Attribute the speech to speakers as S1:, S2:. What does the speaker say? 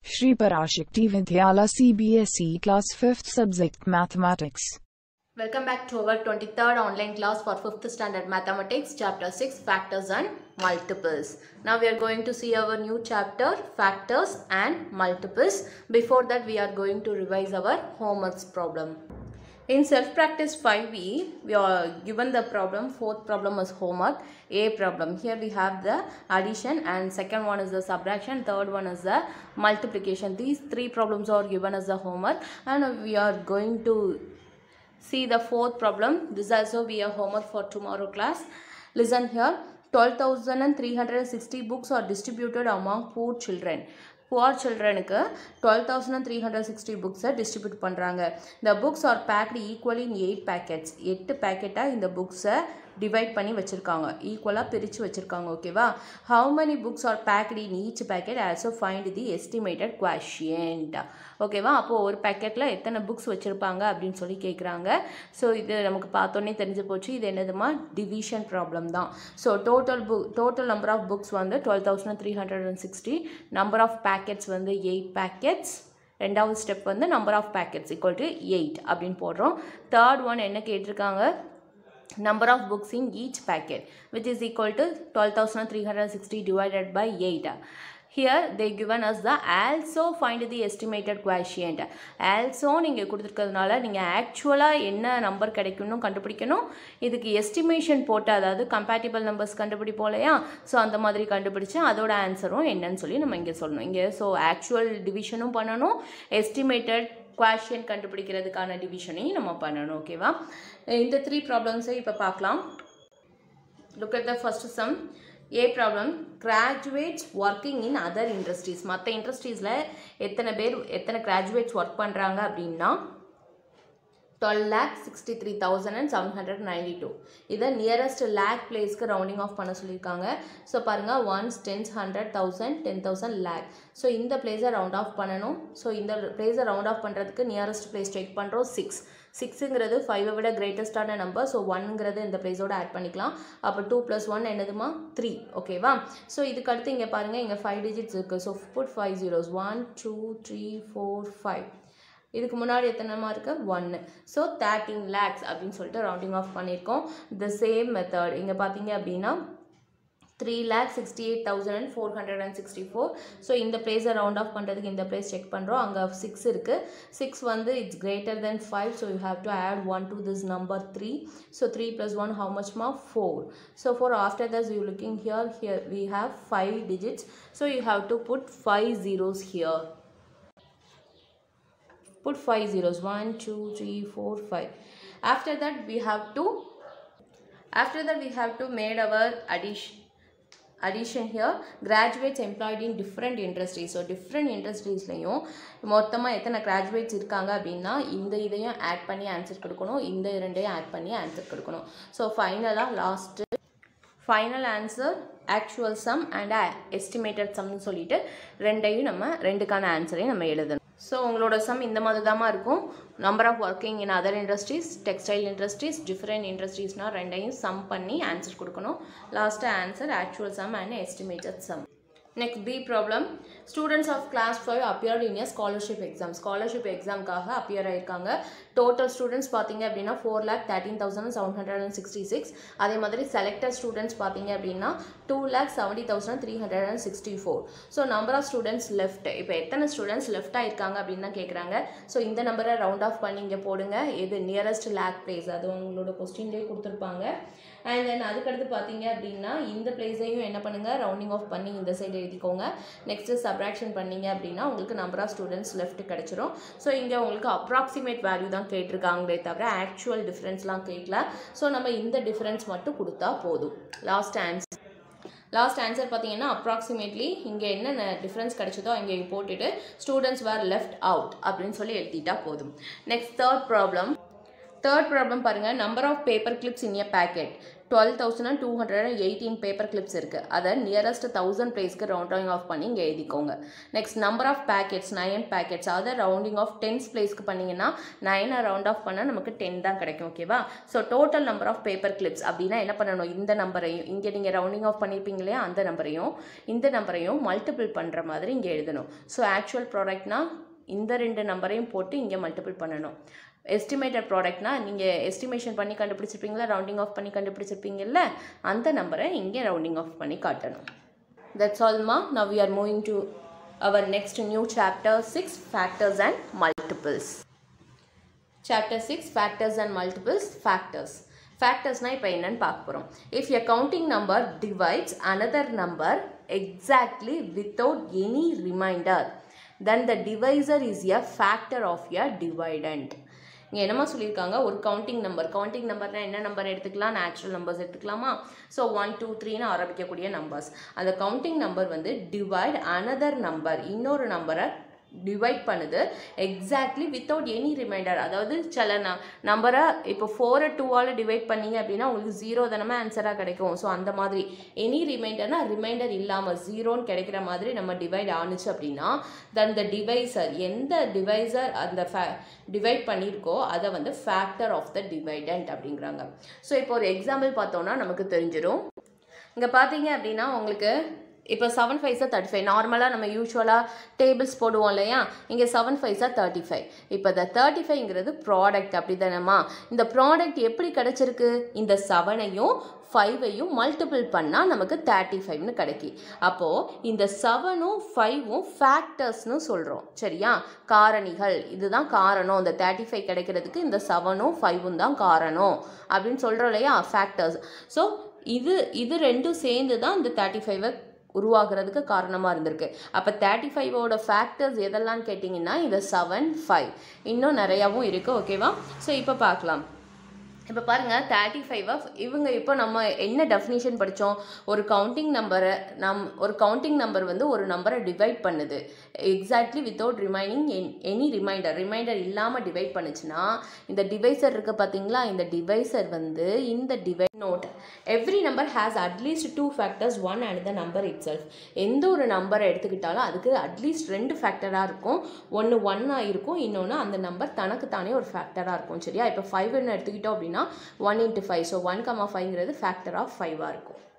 S1: Shri Parashakti Vidyala CBSE Class 5th Subject Mathematics.
S2: Welcome back to our 23rd online class for 5th standard mathematics chapter 6 factors and multiples. Now we are going to see our new chapter factors and multiples. Before that we are going to revise our homeworks problem. In self-practice 5e, we are given the problem, fourth problem is homework, A problem. Here we have the addition and second one is the subtraction, third one is the multiplication. These three problems are given as the homework and we are going to see the fourth problem. This also be a homework for tomorrow class. Listen here. 12,360 books are distributed among poor children. Poor சில்ட்ரனுக்கு twelve thousand three hundred sixty புக்ஸை distribute பண்ணுறாங்க இந்த books are packed equally in eight packets எட்டு பேக்கெட்டாக இந்த புக்ஸை divide பண்ணி வச்சுருக்காங்க ஈக்குவலாக பிரித்து வச்சுருக்காங்க ஓகேவா how many books are packed in each packet also find the estimated quotient ஓகேவா அப்போது ஒரு பேக்கெட்டில் எத்தனை புக்ஸ் வச்சுருப்பாங்க அப்படின்னு சொல்லி கேட்குறாங்க ஸோ இது நமக்கு பார்த்தோன்னே தெரிஞ்சு போச்சு இது என்னதுமா டிவிஷன் ப்ராப்ளம் தான் so total book total number of books வந்து twelve thousand three hundred and sixty number of packets வந்து எயிட் பேக்கெட்ஸ் ரெண்டாவது ஸ்டெப் வந்து number of packets equal to eight அப்படின்னு போடுறோம் தேர்ட் ஒன் என்ன கேட்டிருக்காங்க number of books in each packet which is equal to 12360 divided by 8 here they given us the also find the estimated quotient also நீங்கள் கொடுத்துருக்கிறதுனால நீங்கள் ஆக்சுவலாக என்ன number கிடைக்கணும் கண்டுபிடிக்கணும் இதுக்கு எஸ்டிமேஷன் போட்டு அதாவது கம்பேட்டிபிள் நம்பர்ஸ் கண்டுபிடிப்போம் இல்லையா ஸோ அந்த மாதிரி கண்டுபிடிச்சு அதோட ஆன்சரும் என்னன்னு சொல்லி நம்ம இங்கே சொல்லணும் இங்கே ஸோ ஆக்சுவல் டிவிஷனும் பண்ணணும் எஸ்டிமேட்டட் குவாஷன் கண்டுபிடிக்கிறதுக்கான டிவிஷனையும் நம்ம பண்ணணும் ஓகேவா இந்த த்ரீ ப்ராப்ளம்ஸை இப்போ பார்க்கலாம் look at the first sum a problem graduates working in other industries மற்ற இண்டஸ்ட்ரீஸில் எத்தனை பேர் எத்தனை கிராஜுவேட்ஸ் ஒர்க் பண்ணுறாங்க அப்படின்னா twelve lakh sixty three thousand and seven hundred ninety two இதை நியரஸ்ட் லேக் பிளேஸ்க்கு ரவுண்டிங் ஆஃப் பண்ண சொல்லியிருக்காங்க ஸோ பாருங்கள் ones tens hundred thousand ten thousand lakh so இந்த பிளேஸை ரவுண்ட் ஆஃப் பண்ணணும் ஸோ இந்த பிளேஸை ரவுண்ட் ஆஃப் பண்ணுறதுக்கு நியரஸ்ட் பிளேஸ் செக் பண்ணுறோம் சிக்ஸ் சிக்ஸுங்கிறது ஃபைவை விட கிரேட்டஸ்டான நம்பர் ஸோ ஒன்ங்கிறது இந்த பிளேஸோட ஆட் பண்ணிக்கலாம் அப்போ டூ ப்ளஸ் ஒன் என்னதுமா த்ரீ ஓகேவா ஸோ இதுக்கு அடுத்து இங்கே பாருங்கள் இங்கே ஃபைவ் டிஜிட்ஸ் இருக்குது so put five zeros one two three four five இதுக்கு முன்னாடி எத்தனைமா இருக்குது ஒன்று ஸோ தேர்ட்டீன் லேக்ஸ் அப்படின்னு சொல்லிட்டு ரவுண்டிங் ஆஃப் பண்ணியிருக்கோம் த சேம் மெத்தட் இங்கே பார்த்தீங்க அப்படின்னா three lakh sixty eight thousand and four hundred and sixty four so இந்த பிளேஸை ரவுண்ட் ஆஃப் பண்ணுறதுக்கு இந்த பிளேஸ் செக் பண்ணுறோம் அங்கே சிக்ஸ் இருக்குது சிக்ஸ் வந்து it's greater than five so you have to add one to this number three so three plus one how மச்மா four so for after thus you looking here here we have five digits so you have to put five zeros here put 5 zeros 1 2 3 4 5 after that we have to after that we have to made our addition addition here graduates employed in different industries so different industries-லையும் மொத்தமாக எத்தனை graduates இருக்காங்க அப்படின்னா இந்த இதையும் add பண்ணி answer கொடுக்கணும் இந்த இரண்டையும் ஆட் பண்ணி ஆன்சர் கொடுக்கணும் ஸோ ஃபைனலாக last final answer actual sum and estimated சம்னு சொல்லிட்டு ரெண்டையும் நம்ம ரெண்டுக்கான ஆன்சரையும் நம்ம எழுதணும் ஸோ உங்களோட சம் இந்த மாதிரி தாம்மா இருக்கும் number of working in other industries textile industries different இண்டஸ்ட்ரீஸ்னால் ரெண்டையும் சம் பண்ணி ஆன்சர் கொடுக்கணும் last answer actual sum and estimated sum next B problem students of class five appeared in a scholarship exam scholarship எக்ஸாம்க்காக appear ஆயிருக்காங்க total students பார்த்தீங்க அப்படின்னா four lakh thirteen thousand seven hundred and sixty six அதே மாதிரி selected students பார்த்தீங்க அப்படின்னா two lakh seventy thousand three hundred and sixty four so number of students left இப்போ எத்தனை ஸ்டூடெண்ட்ஸ் லெஃப்ட் ஆயிருக்காங்க அப்படின்னு தான் கேட்குறாங்க ஸோ இந்த நம்பரை ரவுண்ட் ஆஃப் பண்ணி இங்கே போடுங்க எது நியரஸ்ட் லேக் பிளேஸ் அது உங்களோட கொஸ்டின்லேயே கொடுத்துருப்பாங்க அண்ட் தென் அதுக்கடுத்து பார்த்தீங்க அப்படின்னா இந்த பிளேஸையும் என்ன பண்ணுங்கள் ரவுண்டிங் ஆஃப் பண்ணி இந்த சைடு எழுதிக்கோங்க நெக்ஸ்ட்டு சப்ராக்ஷன் பண்ணீங்க அப்படின்னா உங்களுக்கு நம்பர் ஆஃப் ஸ்டூடெண்ட்ஸ் லெஃப்ட் கிடச்சிரும் ஸோ இங்கே உங்களுக்கு அப்ராக்சிமேட் வேல்யூ தான் கேட்டிருக்காங்களே தவிர ஆக்சுவல் டிஃப்ரென்ஸ்லாம் கேட்கல ஸோ நம்ம இந்த டிஃப்ரென்ஸ் மட்டும் கொடுத்தா போதும் லாஸ்ட் ஆன்சர் லாஸ்ட் ஆன்சர் பார்த்தீங்கன்னா அப்ராக்சிமேட்லி இங்கே என்ன டிஃப்ரென்ஸ் கிடைச்சதோ அங்கே போட்டுட்டு ஸ்டூடெண்ட்ஸ் வேர் லெஃப்ட் அவுட் அப்படின்னு சொல்லி எழுதிட்டா போதும் next third problem third problem பாருங்கள் number of paper clips in a packet twelve thousand two hundred and eighteen paper clips இருக்குது அதை நியரஸ்ட் தௌசண்ட் ப்ளேஸ்க்கு ரவுண்டிங் ஆஃப் பண்ணி இங்கே எழுதிக்கோங்க next number of packets nine packets அதை ரவுண்டிங் ஆஃப் டென்ஸ் ப்ளேஸ்க்கு பண்ணிங்கன்னா நைனை ரவுண்ட் ஆஃப் பண்ணால் நமக்கு டென் தான் கிடைக்கும் ஓகேவா so total number of paper clips அப்படின்னா என்ன பண்ணணும் இந்த நம்பரையும் இங்கே நீங்கள் ரவுண்டிங் ஆஃப் பண்ணியிருப்பீங்க இல்லையா அந்த நம்பரையும் இந்த நம்பரையும் மல்டிபிள் பண்ணுற மாதிரி இங்கே எழுதணும் ஸோ ஆக்சுவல் ப்ராடக்ட்னா இந்த ரெண்டு நம்பரையும் போட்டு இங்கே மல்டிபிள் பண்ணணும் எஸ்டிமேட்டட் ப்ராடக்ட்னா நீங்கள் எஸ்டிமேஷன் பண்ணி கண்டுபிடிச்சிருப்பீங்களா ரவுண்டிங் ஆஃப் பண்ணி கண்டுபிடிச்சிருப்பீங்கல்ல அந்த நம்பரை இங்கே ரவுண்டிங் ஆஃப் பண்ணி காட்டணும் தட்ஸ் ஆல்மா now we are moving to our next new chapter six factors and multiples chapter six factors and multiples factors ஃபேக்டர்ஸ்னால் இப்போ என்னன்னு பார்க்க போகிறோம் if a counting number divides another number exactly without any remainder then the divisor is a factor of a dividend இங்கே என்னமா சொல்லியிருக்காங்க ஒரு counting number counting நம்பர்னா என்ன நம்பர் எடுத்துக்கலாம் நேச்சுரல் நம்பர்ஸ் எடுத்துக்கலாமா ஸோ ஒன் டூ த்ரீன்னு ஆரம்பிக்கக்கூடிய நம்பர்ஸ் அந்த கவுண்டிங் நம்பர் வந்து டிவைட் அனதர் நம்பர் இன்னொரு நம்பரை டிவைட் பண்ணுது எக்ஸாக்ட்லி வித்தவுட் எனி ரிமைண்டர் அதாவது சில ந நம்பரை இப்போ ஃபோரை டூவால் டிவைட் பண்ணீங்க அப்படின்னா உங்களுக்கு ஜீரோ தானமே ஆன்சராக கிடைக்கும் ஸோ அந்த மாதிரி எனி ரிமைண்டர்னா ரிமைண்டர் இல்லாமல் ஜீரோன்னு கிடைக்கிற மாதிரி நம்ம டிவைட் ஆணுச்சு அப்படின்னா தென் த டிவைசர் எந்த டிவைசர் அந்த ஃபே டிவைட் பண்ணியிருக்கோ அதை வந்து ஃபேக்டர் ஆஃப் த டிவைடண்ட் அப்படிங்கிறாங்க ஸோ இப்போ ஒரு எக்ஸாம்பிள் பார்த்தோன்னா நமக்கு தெரிஞ்சிடும் இங்கே பார்த்தீங்க அப்படின்னா உங்களுக்கு இப்போ செவன் ஃபைவ்ஸாக தேர்ட்டி ஃபைவ் நார்மலாக நம்ம யூஸ்வலாக டேபிள்ஸ் போடுவோம் இல்லையா இங்கே செவன் ஃபைவ்ஸாக தேர்ட்டி ஃபைவ் இப்போ இந்த தேர்ட்டி ஃபைவ்ங்கிறது ப்ராடக்ட் அப்படி தானேம்மா இந்த ப்ராடக்ட் எப்படி கிடச்சிருக்கு இந்த செவனையும் ஃபைவையும் மல்டிபிள் பண்ணால் நமக்கு தேர்ட்டி ஃபைவ்னு கிடைக்கி அப்போது இந்த செவனும் ஃபைவும் ஃபேக்டர்ஸ்னு சொல்கிறோம் சரியா காரணிகள் இதுதான் காரணம் இந்த தேர்ட்டி ஃபைவ் கிடைக்கிறதுக்கு இந்த செவனும் ஃபைவும் தான் காரணம் அப்படின்னு சொல்கிறோம் இல்லையா ஃபேக்டர்ஸ் ஸோ இது இது ரெண்டும் சேர்ந்து தான் இந்த தேர்ட்டி ஃபைவை உருவாகிறதுக்கு காரணமாக இருந்திருக்கு அப்போ தேர்ட்டி ஃபைவோட ஃபேக்டர்ஸ் எதெல்லாம் கேட்டிங்கன்னா இந்த செவன் ஃபைவ் இன்னும் நிறையாவும் இருக்குது ஓகேவா ஸோ இப்போ பார்க்கலாம் இப்போ பாருங்கள் தேர்ட்டி ஃபைவை இவங்க இப்போ நம்ம என்ன டெஃபினிஷன் படித்தோம் ஒரு கவுண்டிங் நம்பரை நம் ஒரு கவுண்டிங் நம்பர் வந்து ஒரு நம்பரை டிவைட் பண்ணுது exactly without remaining an any reminder reminder இல்லாமல் டிவைட் பண்ணுச்சுன்னா இந்த டிவைசர் இருக்குது பார்த்தீங்களா இந்த டிவைசர் வந்து இந்த divide note every number has at least two factors one and the number itself எந்த ஒரு நம்பரை எடுத்துக்கிட்டாலும் அதுக்கு அட்லீஸ்ட் ரெண்டு ஃபேக்டராக இருக்கும் ஒன்று ஒன்னாக இருக்கும் இன்னொன்று அந்த நம்பர் தனக்கு தானே ஒரு ஃபேக்டராக இருக்கும் சரியா இப்போ ஃபைவ்னு எடுத்துக்கிட்டோம் அப்படின்னா one into five so one comma ஃபைவ்ங்கிறது ஃபேக்டர் ஆஃப் ஃபைவாக இருக்கும்